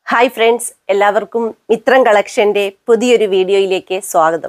Hi friends എല്ലാവർക്കും മിത്രം കളക്ഷന്റെ പുതിയൊരു വീഡിയോയിലേക്ക് സ്വാഗതം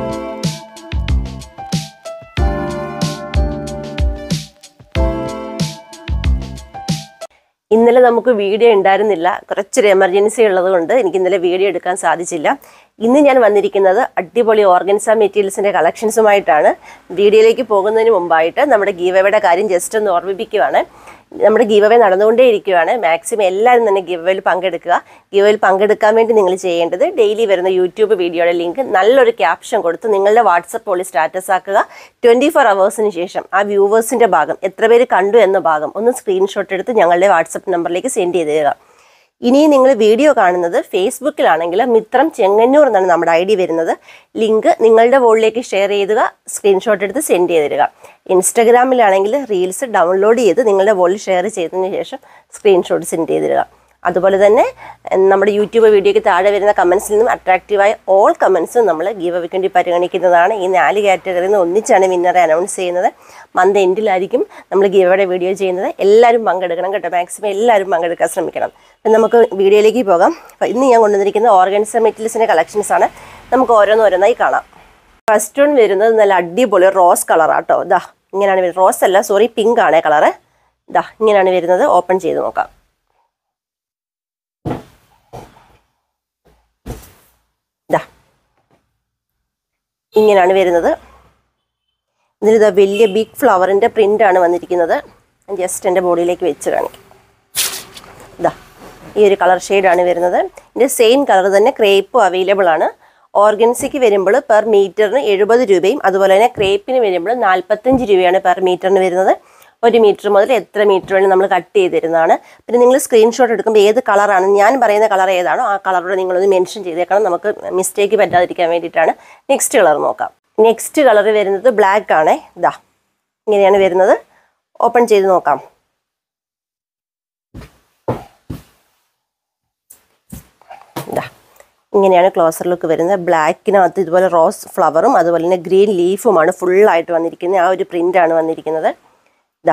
ഇന്നലെ നമുക്ക് വീഡിയോ ഉണ്ടായിരുന്നില്ല കുറച്ചൊരു എമർജൻസി ഉള്ളത് കൊണ്ട് എനിക്ക് ഇന്നലെ വീഡിയോ എടുക്കാൻ സാധിച്ചില്ല ഇന്ന് ഞാൻ വന്നിരിക്കുന്നത് അടിപൊളി ഓർഗൻസ മെറ്റീരിയൽസിന്റെ കളക്ഷൻസുമായിട്ടാണ് വീഡിയോയിലേക്ക് പോകുന്നതിന് മുമ്പായിട്ട് നമ്മുടെ ഗീവയുടെ കാര്യം ജസ്റ്റ് ഒന്ന് ഓർമ്മിപ്പിക്കുകയാണ് നമ്മുടെ ഗീവവേ നടന്നുകൊണ്ടേ ഇരിക്കുകയാണ് മാക്സിമം എല്ലാവരും തന്നെ ഗീവയിൽ പങ്കെടുക്കുക ഗീവയിൽ പങ്കെടുക്കാൻ വേണ്ടി നിങ്ങൾ ചെയ്യേണ്ടത് ഡെയിലി വരുന്ന യൂട്യൂബ് വീഡിയോയുടെ ലിങ്ക് നല്ലൊരു ക്യാപ്ഷൻ കൊടുത്ത് നിങ്ങളുടെ വാട്സപ്പ് വഴി സ്റ്റാറ്റസ് ആക്കുക ട്വൻറ്റി ഫോർ അവേഴ്സിന് ശേഷം ആ വ്യൂവേഴ്സിൻ്റെ ഭാഗം എത്ര പേര് കണ്ടു എന്ന ഭാഗം ഒന്ന് സ്ക്രീൻഷോട്ട് എടുത്ത് ഞങ്ങളുടെ വാട്സപ്പ് നമ്പറിലേക്ക് സെൻഡ് ചെയ്ത് തരിക ഇനി നിങ്ങൾ വീഡിയോ കാണുന്നത് ഫേസ്ബുക്കിലാണെങ്കിൽ മിത്രം ചെങ്ങന്നൂർ എന്നാണ് നമ്മുടെ ഐ ഡി വരുന്നത് ലിങ്ക് നിങ്ങളുടെ വോളിലേക്ക് ഷെയർ ചെയ്യുക സ്ക്രീൻഷോട്ട് എടുത്ത് സെൻഡ് ചെയ്ത് തരിക ഇൻസ്റ്റഗ്രാമിലാണെങ്കിൽ റീൽസ് ഡൗൺലോഡ് ചെയ്ത് നിങ്ങളുടെ വോളിൽ ഷെയർ ചെയ്തതിന് ശേഷം സ്ക്രീൻഷോട്ട് സെൻഡ് ചെയ്ത് തരിക അതുപോലെ തന്നെ ഉം, നമ്മുടെ യൂട്യൂബ് വീഡിയോയ്ക്ക് താഴെ വരുന്ന കമൻസിൽ നിന്നും അട്രാക്റ്റീവായ ഓൾ കമൻസും നമ്മൾ ഗീവ് അവയ്ക്ക് വേണ്ടി പരിഗണിക്കുന്നതാണ് ഈ നാല് കാറ്റഗറിയിൽ നിന്ന് ഒന്നിച്ചാണ് വിന്നറെ അനൗൺസ് ചെയ്യുന്നത് മന്ത് എൻഡിലായിരിക്കും നമ്മൾ ഗീവയുടെ വീഡിയോ ചെയ്യുന്നത് എല്ലാവരും പങ്കെടുക്കണം കേട്ടോ മാക്സിമം എല്ലാവരും പങ്കെടുക്കാൻ ശ്രമിക്കണം അപ്പം നമുക്ക് വീഡിയോയിലേക്ക് പോകാം അപ്പം ഇന്ന് ഞാൻ കൊണ്ടുവന്നിരിക്കുന്ന ഓർഗൻസ മെറ്റീരിയൽസിൻ്റെ കളക്ഷൻസ് ആണ് നമുക്ക് ഓരോന്നോരോന്നായി കാണാം ഫസ്റ്റ് വൺ വരുന്നത് നല്ല അടിപൊളി റോസ് കളറാട്ടോ ഇതാ ഇങ്ങനെയാണ് വരുന്നത് റോസ് അല്ല സോറി പിങ്ക് ആണേ കളറ് ഇതാ ഇങ്ങനെയാണ് വരുന്നത് ഓപ്പൺ ചെയ്ത് നോക്കാം ഇതാ ഇങ്ങനെയാണ് വരുന്നത് ഇതിലിതാ വലിയ ബിഗ് ഫ്ലവറിൻ്റെ പ്രിൻ്റാണ് വന്നിരിക്കുന്നത് ജസ്റ്റ് എൻ്റെ ബോഡിയിലേക്ക് വെച്ച് കാണിക്കും ഇതാ ഈ ഒരു കളർ ഷെയ്ഡാണ് വരുന്നത് ഇതിൻ്റെ സെയിം കളർ തന്നെ ക്രേപ്പും അവൈലബിൾ ആണ് ഓർഗൻസിക്ക് വരുമ്പോൾ പെർ മീറ്ററിന് എഴുപത് രൂപയും അതുപോലെ തന്നെ ക്രേപ്പിന് വരുമ്പോൾ നാൽപ്പത്തഞ്ച് രൂപയാണ് പെർ മീറ്ററിന് വരുന്നത് ഒരു മീറ്റർ മുതൽ എത്ര മീറ്റർ വേണം നമ്മൾ കട്ട് ചെയ്ത് തരുന്നതാണ് പിന്നെ നിങ്ങൾ സ്ക്രീൻഷോട്ട് എടുക്കുമ്പോൾ ഏത് കളറാണ് ഞാൻ പറയുന്ന കളർ ഏതാണോ ആ കളറോട് നിങ്ങളൊന്ന് മെൻഷൻ ചെയ്തേക്കണം നമുക്ക് മിസ്റ്റേക്ക് പറ്റാതിരിക്കാൻ വേണ്ടിയിട്ടാണ് നെക്സ്റ്റ് കളർ നോക്കാം നെക്സ്റ്റ് കളർ വരുന്നത് ബ്ലാക്ക് ആണേ ഇതാ ഇങ്ങനെയാണ് വരുന്നത് ഓപ്പൺ ചെയ്ത് നോക്കാം ഇതാ ഇങ്ങനെയാണ് ക്ലോസർ ലുക്ക് വരുന്നത് ബ്ലാക്കിനകത്ത് ഇതുപോലെ റോസ് ഫ്ലവറും അതുപോലെ തന്നെ ഗ്രീൻ ലീഫുമാണ് ഫുള്ളായിട്ട് വന്നിരിക്കുന്നത് ആ ഒരു പ്രിൻ്റാണ് വന്നിരിക്കുന്നത് ഇതാ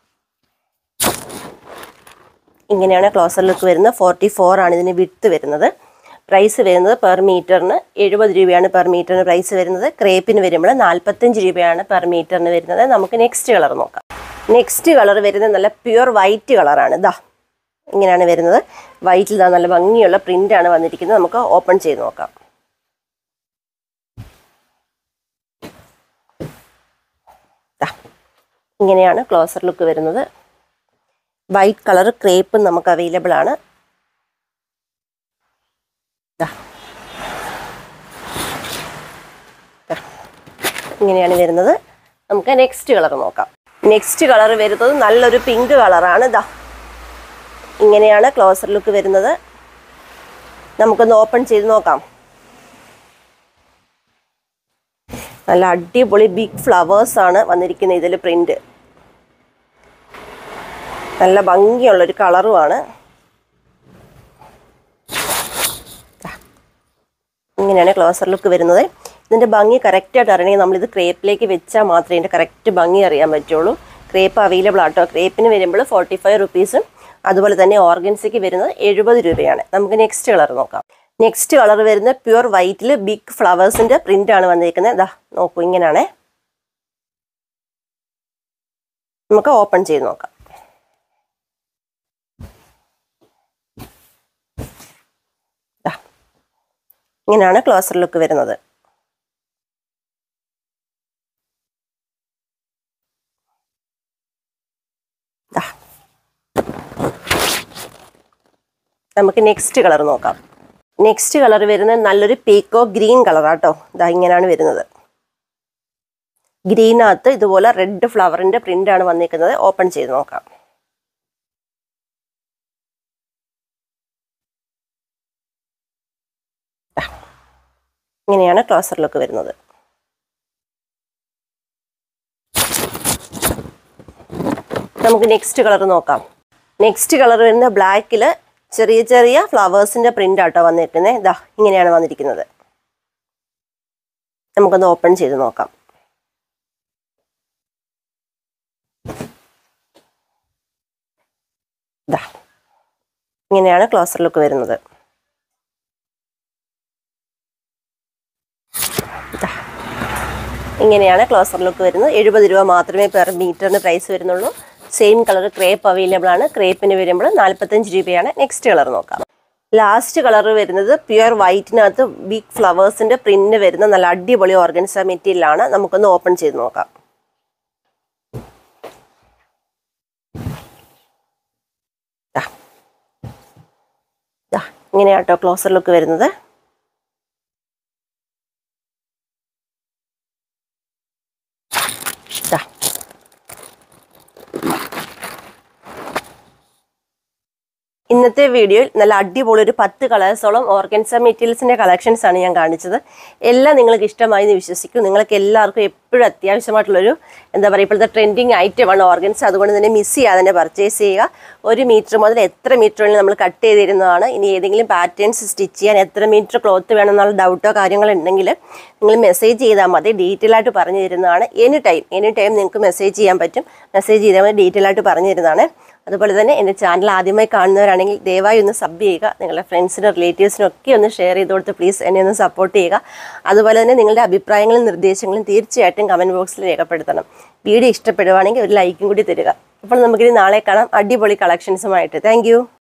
ഇങ്ങനെയാണ് ക്ലോസർ ലുക്ക് വരുന്നത് ഫോർട്ടി ഫോർ ആണ് ഇതിന് വിട്ട് വരുന്നത് പ്രൈസ് വരുന്നത് പെർ മീറ്ററിന് എഴുപത് രൂപയാണ് പെർ മീറ്ററിന് പ്രൈസ് വരുന്നത് ക്രേപ്പിന് വരുമ്പോൾ നാൽപ്പത്തഞ്ച് രൂപയാണ് പെർ മീറ്ററിന് വരുന്നത് നമുക്ക് നെക്സ്റ്റ് കളർ നോക്കാം നെക്സ്റ്റ് കളർ വരുന്നത് നല്ല പ്യുവർ വൈറ്റ് കളറാണ് ഇതാ ഇങ്ങനെയാണ് വരുന്നത് വൈറ്റിൽ ഇതാ നല്ല ഭംഗിയുള്ള പ്രിൻ്റാണ് വന്നിരിക്കുന്നത് നമുക്ക് ഓപ്പൺ ചെയ്ത് നോക്കാം ദാ, ഇങ്ങനെയാണ് ക്ലോസർ ലുക്ക് വരുന്നത് വൈറ്റ് കളർ ക്രേപ്പും നമുക്ക് അവൈലബിൾ ആണ് ദാ. ദാ. ഇങ്ങനെയാണ് വരുന്നത് നമുക്ക് നെക്സ്റ്റ് കളർ നോക്കാം നെക്സ്റ്റ് കളർ വരുന്നത് നല്ലൊരു പിങ്ക് കളറാണ് ഇതാ ഇങ്ങനെയാണ് ക്ലോസർ ലുക്ക് വരുന്നത് നമുക്കൊന്ന് ഓപ്പൺ ചെയ്ത് നോക്കാം നല്ല അടിപൊളി ബിഗ് ഫ്ലവേഴ്സ് ആണ് വന്നിരിക്കുന്നത് ഇതിൽ പ്രിന്റ് നല്ല ഭംഗിയുള്ളൊരു കളറുമാണ് ഇങ്ങനെയാണ് ക്ലോസർ ലുക്ക് വരുന്നത് ഇതിൻ്റെ ഭംഗി കറക്റ്റായിട്ട് അറിയണമെങ്കിൽ നമ്മളിത് ക്രേപ്പിലേക്ക് വെച്ചാൽ മാത്രമേ ഇതിൻ്റെ കറക്റ്റ് ഭംഗി അറിയാൻ പറ്റുള്ളൂ ക്രേപ്പ് അവൈലബിൾ ആട്ടോ ക്രേപ്പിന് വരുമ്പോൾ ഫോർട്ടി ഫൈവ് റുപ്പീസും അതുപോലെ തന്നെ ഓർഗൻസിക്ക് വരുന്നത് എഴുപത് രൂപയാണ് നമുക്ക് നെക്സ്റ്റ് കളർ നോക്കാം നെക്സ്റ്റ് കളർ വരുന്ന പ്യുവർ വൈറ്റിൽ ബിഗ് ഫ്ലവേഴ്സിൻ്റെ പ്രിൻ്റാണ് വന്നിരിക്കുന്നത് ഇതാ നോക്കൂ ഇങ്ങനെയാണേ നമുക്ക് ഓപ്പൺ ചെയ്ത് നോക്കാം ദാ. ഇങ്ങനെയാണ് ക്ലോസർ ലുക്ക് വരുന്നത് ദാ. നമുക്ക് നെക്സ്റ്റ് കളർ നോക്കാം നെക്സ്റ്റ് കളർ വരുന്നത് നല്ലൊരു പീക്കോ ഗ്രീൻ കളറാട്ടോ ഇതാ ഇങ്ങനെയാണ് വരുന്നത് ഗ്രീനകത്ത് ഇതുപോലെ റെഡ് ഫ്ലവറിന്റെ പ്രിന്റ് ആണ് വന്നിരിക്കുന്നത് ഓപ്പൺ ചെയ്ത് നോക്കാം ദാ. ഇങ്ങനെയാണ് ക്ലോസർ ലുക്ക് വരുന്നത് നമുക്ക് നെക്സ്റ്റ് കളർ നോക്കാം നെക്സ്റ്റ് കളർ വരുന്ന ബ്ലാക്കിൽ ചെറിയ ചെറിയ ഫ്ലവേഴ്സിന്റെ പ്രിന്റ് ആട്ടോ വന്നിരിക്കുന്നത് ഇതാ ഇങ്ങനെയാണ് വന്നിരിക്കുന്നത് നമുക്കൊന്ന് ഓപ്പൺ ചെയ്ത് നോക്കാം ദാ ഇങ്ങനെയാണ് ക്ലോസർ ലുക്ക് വരുന്നത് ദാ. ഇങ്ങനെയാണ് ക്ലോസർ ലുക്ക് വരുന്നത് എഴുപത് രൂപ മാത്രമേ പെർ മീറ്ററിന് പ്രൈസ് വരുന്നുള്ളൂ സെയിം കളർ ക്രേപ്പ് അവൈലബിൾ ആണ് ക്രേപ്പിന് വരുമ്പോൾ നാൽപ്പത്തഞ്ച് രൂപയാണ് നെക്സ്റ്റ് കളർ നോക്കാം ലാസ്റ്റ് കളർ വരുന്നത് പ്യുവർ വൈറ്റിനകത്ത് ബിഗ് ഫ്ലവേഴ്സിന്റെ പ്രിന്റ് വരുന്ന നല്ല അടിപൊളി ഓർഗൻസ മെറ്റീരിയലാണ് നമുക്കൊന്ന് ഓപ്പൺ ചെയ്ത് നോക്കാം ദാ. ദാ, ഇങ്ങനെയാട്ടോ ക്ലോസർ ലുക്ക് വരുന്നത് ദാ. ഇന്നത്തെ വീഡിയോയിൽ നല്ല അടിപൊളി ഒരു പത്ത് കളേഴ്സോളം ഓർഗൻസ മെറ്റീരിയൽസിന്റെ കളക്ഷൻസ് ആണ് ഞാൻ കാണിച്ചത് എല്ലാം നിങ്ങൾക്ക് ഇഷ്ടമായി എന്ന് വിശ്വസിക്കും നിങ്ങൾക്ക് എല്ലാവർക്കും എപ്പോഴും അത്യാവശ്യമായിട്ടുള്ളൊരു എന്താ പറയുക ഇപ്പോഴത്തെ ട്രെൻഡിങ് ഐറ്റമാണ് ഓർഗൻസ് അതുകൊണ്ട് തന്നെ മിസ് ചെയ്യാതെ തന്നെ പർച്ചേസ് ചെയ്യുക ഒരു മീറ്റർ മുതൽ എത്ര മീറ്റർ വേണമെങ്കിലും നമ്മൾ കട്ട് ചെയ്തിരുന്നതാണ് ഇനി ഏതെങ്കിലും പാറ്റേൺസ് സ്റ്റിച്ച് ചെയ്യാൻ എത്ര മീറ്റർ ക്ലോത്ത് വേണമെന്നുള്ള ഡൗട്ടോ കാര്യങ്ങളോ ഉണ്ടെങ്കിൽ നിങ്ങൾ മെസ്സേജ് ചെയ്താൽ മതി ഡീറ്റെയിൽ ആയിട്ട് പറഞ്ഞു തരുന്നതാണ് എനി ടൈം എനി ടൈം നിങ്ങൾക്ക് മെസ്സേജ് ചെയ്യാൻ പറ്റും മെസ്സേജ് ചെയ്താൽ മതി ഡീറ്റെയിൽ ആയിട്ട് പറഞ്ഞു തരുന്നതാണ് അതുപോലെ തന്നെ എൻ്റെ ചാനൽ ആദ്യമായി കാണുന്നവരാണെങ്കിൽ ദയവായി ഒന്ന് സബ് ചെയ്യുക നിങ്ങളുടെ ഫ്രണ്ട്സിനും റിലേറ്റീവ്സിനും ഒക്കെ ഒന്ന് ഷെയർ ചെയ്ത് കൊടുത്ത് പ്ലീസ് എന്നെ ഒന്ന് സപ്പോർട്ട് ചെയ്യുക അതുപോലെ തന്നെ നിങ്ങളുടെ അഭിപ്രായങ്ങളും നിർദ്ദേശങ്ങളും തീർച്ചയായിട്ടും കമൻറ്റ് ബോക്സിൽ രേഖപ്പെടുത്തണം വീഡിയോ ഇഷ്ടപ്പെടുവാണെങ്കിൽ ഒരു ലൈക്കും കൂടി തരിക അപ്പോൾ നമുക്കിനി നാളെ കാണാം അടിപൊളി കളക്ഷൻസുമായിട്ട് താങ്ക്